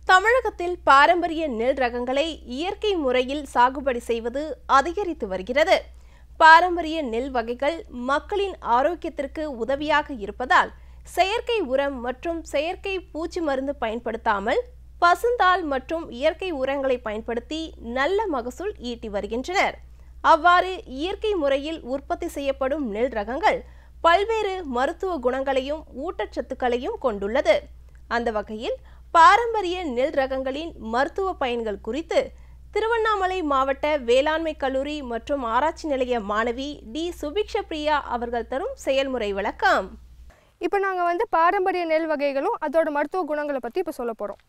தமிழகத்தில் பாரம்பரிய நெல் ரகங்களை இயற்கை முறையில் சாகுபடி செய்வது அதிகரித்து வருகிறது பாரம்பரிய நெல் வகைகள் மக்களின் ஆரோக்கியத்திற்கு உதவியாக இருப்பதால் செயற்கை உரம் மற்றும் செயற்கை பூச்சி மருந்து பயன்படுத்தாமல் பசுந்தாள் மற்றும் இயற்கை உரங்களை பயன்படுத்தி நல்ல மகசூல் ஈட்டி வருகின்றனர் அவ்வாறு இயற்கை முறையில் உற்பத்தி செய்யப்படும் நெல் ரகங்கள் பல்வேறு மருத்துவ குணங்களையும் ஊட்டச்சத்துக்களையும் கொண்டுள்ளது அந்த வகையில் பாரம்பரிய நெல் ரகங்களின் மருத்துவ பயன்கள் குறித்து திருவண்ணாமலை மாவட்ட வேளாண்மை கல்லூரி மற்றும் ஆராய்ச்சி நிலைய மாணவி டி சுபிக்ஷ பிரியா அவர்கள் தரும் செயல்முறை விளக்கம் இப்போ நாங்கள் வந்து பாரம்பரிய நெல் வகைகளும் அதோட மருத்துவ குணங்களை பற்றி இப்போ சொல்ல போகிறோம்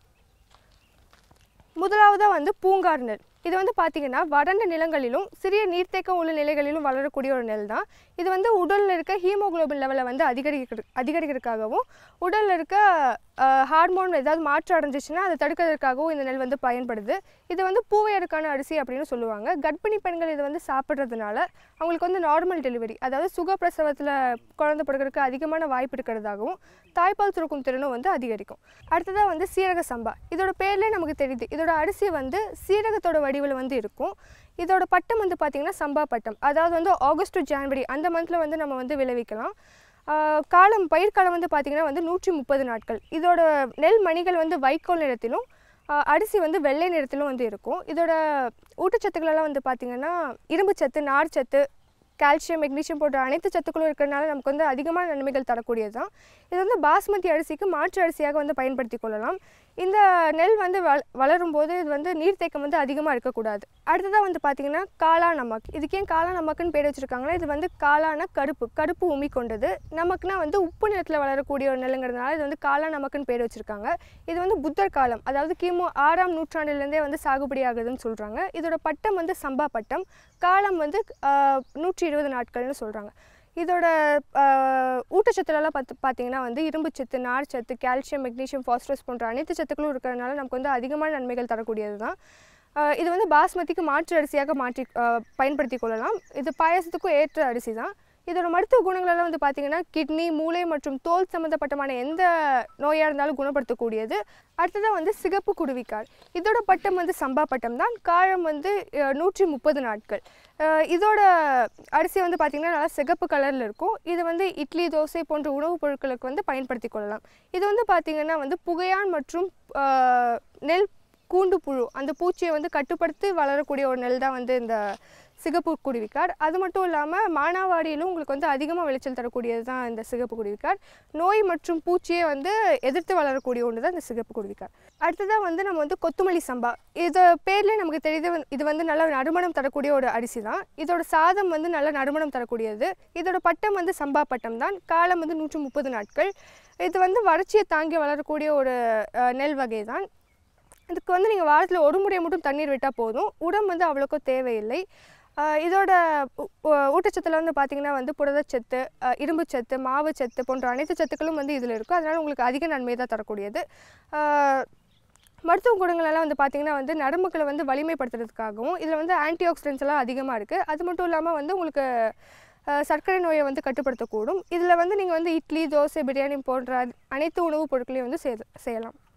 முதலாவதாக வந்து பூங்கார் நெல் இது வந்து பார்த்திங்கன்னா வறண்ட நிலங்களிலும் சிறிய நீர்த்தேக்கம் உள்ள நிலைகளிலும் வளரக்கூடிய ஒரு நெல் தான் இது வந்து உடலில் இருக்க ஹீமோகுளோபின் லெவலை வந்து அதிகரிக்கிறது அதிகரிக்கிறதுக்காகவும் உடலில் இருக்க ஹார்மோன் ஏதாவது மாற்றம் அடைஞ்சிச்சுன்னா அதை தடுக்கிறதுக்காகவும் இந்த நெல் வந்து பயன்படுது இது வந்து பூவையருக்கான அரிசி அப்படின்னு சொல்லுவாங்க கர்ப்பிணி பெண்கள் இதை வந்து சாப்பிட்றதுனால அவங்களுக்கு வந்து நார்மல் டெலிவரி அதாவது சுகப்பிரசவத்தில் குழந்தை பிறக்கிறதுக்கு அதிகமான வாய்ப்பு இருக்கிறதாகவும் தாய்ப்பால் சுரக்கும் திறனும் வந்து அதிகரிக்கும் அடுத்ததாக வந்து சீரக சம்பா இதோட பேர்லேயே நமக்கு தெரியுது இதோட அரிசி வந்து சீரகத்தோட வடிவில் வந்து இருக்கும் இதோட பட்டம் வந்து பார்த்திங்கன்னா சம்பா பட்டம் அதாவது வந்து ஆகஸ்ட் டு ஜான்வரி அந்த மந்தில் வந்து நம்ம வந்து விளைவிக்கலாம் ஆஹ் காலம் பயிர்காலம் வந்து பார்த்திங்கன்னா வந்து நூற்றி முப்பது நாட்கள் இதோட நெல் மணிகள் வந்து வைக்கோல் நிறத்திலும் ஆஹ் அரிசி வந்து வெள்ளை நிறத்திலும் வந்து இருக்கும் இதோட ஊட்டச்சத்துக்களெல்லாம் வந்து பார்த்திங்கன்னா இரும்புச்சத்து நார்ச்சத்து கால்சியம் மெக்னீஷியம் போன்ற அனைத்து சத்துக்களும் இருக்கிறனால நமக்கு வந்து அதிகமான நன்மைகள் தரக்கூடியது தான் இது வந்து பாஸ்மதி அரிசிக்கு மாற்று அரிசியாக வந்து பயன்படுத்தி கொள்ளலாம் இந்த நெல் வந்து வள வளரும் போது இது வந்து நீர்த்தேக்கம் வந்து அதிகமாக இருக்கக்கூடாது அடுத்ததாக வந்து பார்த்திங்கன்னா காளா நமக் இதுக்கு ஏன் காளா நமக்குன்னு பேர் வச்சுருக்காங்கன்னா இது வந்து காளான கருப்பு கருப்பு உமி கொண்டது நமக்குனா வந்து உப்பு நிலத்தில் வளரக்கூடிய ஒரு நெல்லுங்கிறதுனால இது வந்து காளா நமக்குன்னு பேர் வச்சுருக்காங்க இது வந்து புத்தர் காலம் அதாவது கிமு ஆறாம் நூற்றாண்டிலேருந்தே வந்து சாகுபடி ஆகுதுன்னு சொல்கிறாங்க இதோட பட்டம் வந்து சம்பா பட்டம் காலம் வந்து ஆஹ், நூற்றி இருபது நாட்கள்னு சொல்கிறாங்க இதோட ஆஹ், ஊட்டச்சத்துலலாம் பார்த்து பார்த்தீங்கன்னா வந்து இரும்புச்சத்து நார்ச்சத்து கால்சியம் மெக்னீஷியம் ஃபாஸ்பரஸ் போன்ற அனைத்து சத்துக்களும் இருக்கிறதுனால நமக்கு வந்து அதிகமான நன்மைகள் தரக்கூடியது தான் ஆஹ், இது வந்து பாஸ்மதிக்கு மாற்று அரிசியாக மாற்றி ஆஹ், பயன்படுத்தி கொள்ளலாம் இது பாயாசத்துக்கும் ஏற்ற அரிசி தான் இதோட மருத்துவ குணங்களெல்லாம் வந்து பார்த்திங்கன்னா கிட்னி மூளை மற்றும் தோல் சம்மந்தப்பட்டமான எந்த நோயாக இருந்தாலும் குணப்படுத்தக்கூடியது அடுத்ததாக வந்து சிகப்பு குடுவிக்கார் இதோட பட்டம் வந்து சம்பா பட்டம் தான் காலம் வந்து அஹ், நூற்றி முப்பது நாட்கள் அஹ், இதோட அரிசி வந்து பார்த்திங்கன்னா நல்லா சிகப்பு கலரில் இருக்கும் இது வந்து இட்லி தோசை போன்ற உணவுப் பொருட்களுக்கு வந்து பயன்படுத்தி கொள்ளலாம் இது வந்து பார்த்திங்கன்னா வந்து புகையான் மற்றும் அஹ், நெல் கூண்டு புழு அந்த பூச்சியை வந்து கட்டுப்படுத்தி வளரக்கூடிய ஒரு நெல் தான் வந்து இந்த சிகப்பு குருவிக்கார் அது மட்டும் இல்லாமல் மானாவாடியிலும் உங்களுக்கு வந்து அதிகமாக விளைச்சல் தரக்கூடியது தான் இந்த சிகப்பு குருவிக்கார் நோய் மற்றும் பூச்சியை வந்து எதிர்த்து வளரக்கூடிய ஒன்று தான் இந்த சிகப்பு குருவிக்கார் அடுத்ததாக வந்து நம்ம வந்து கொத்துமல்லி சம்பா இது பேர்லேயே நமக்கு தெரியுது வந்து- இது வந்து நல்ல நறுமணம் தரக்கூடிய ஒரு அரிசி தான் இதோட சாதம் வந்து நல்ல நறுமணம் தரக்கூடியது இதோட பட்டம் வந்து சம்பா பட்டம் தான் காலம் வந்து நூற்றி முப்பது நாட்கள் இது வந்து வறட்சியை தாங்கி வளரக்கூடிய ஒரு அஹ், நெல் வகை தான் இதுக்கு வந்து நீங்கள் வாரத்தில் ஒரு முறை மட்டும் தண்ணீர் விட்டால் போதும் உரம் வந்து அவ்வளோக்கோ தேவையில்லை ஆஹ் இதோட ஊ- ஊ- ஊட்டச்சத்துல வந்து பார்த்திங்கன்னா வந்து புரதச்சத்து ஆஹ் இரும்புச்சத்து மாவுச்சத்து போன்ற அனைத்து சத்துக்களும் வந்து இதில் இருக்கும் அதனால் உங்களுக்கு அதிக நன்மை தான் தரக்கூடியது ஆஹ் மருத்துவ குணங்கள் எல்லாம் வந்து பார்த்திங்கன்னா வந்து நரம்புகளை வந்து வலிமைப்படுத்துறதுக்காகவும் இதில் வந்து ஆன்டி ஆக்சிடென்ட்ஸ் எல்லாம் அதிகமாக இருக்குது அது மட்டும் இல்லாமல் வந்து உங்களுக்கு ஆஹ் சர்க்கரை நோயை வந்து கட்டுப்படுத்தக்கூடும் இதில் வந்து நீங்கள் வந்து இட்லி தோசை பிரியாணி போன்ற அனைத்து உணவுப் பொருட்களையும் வந்து செய்ய செய்யலாம்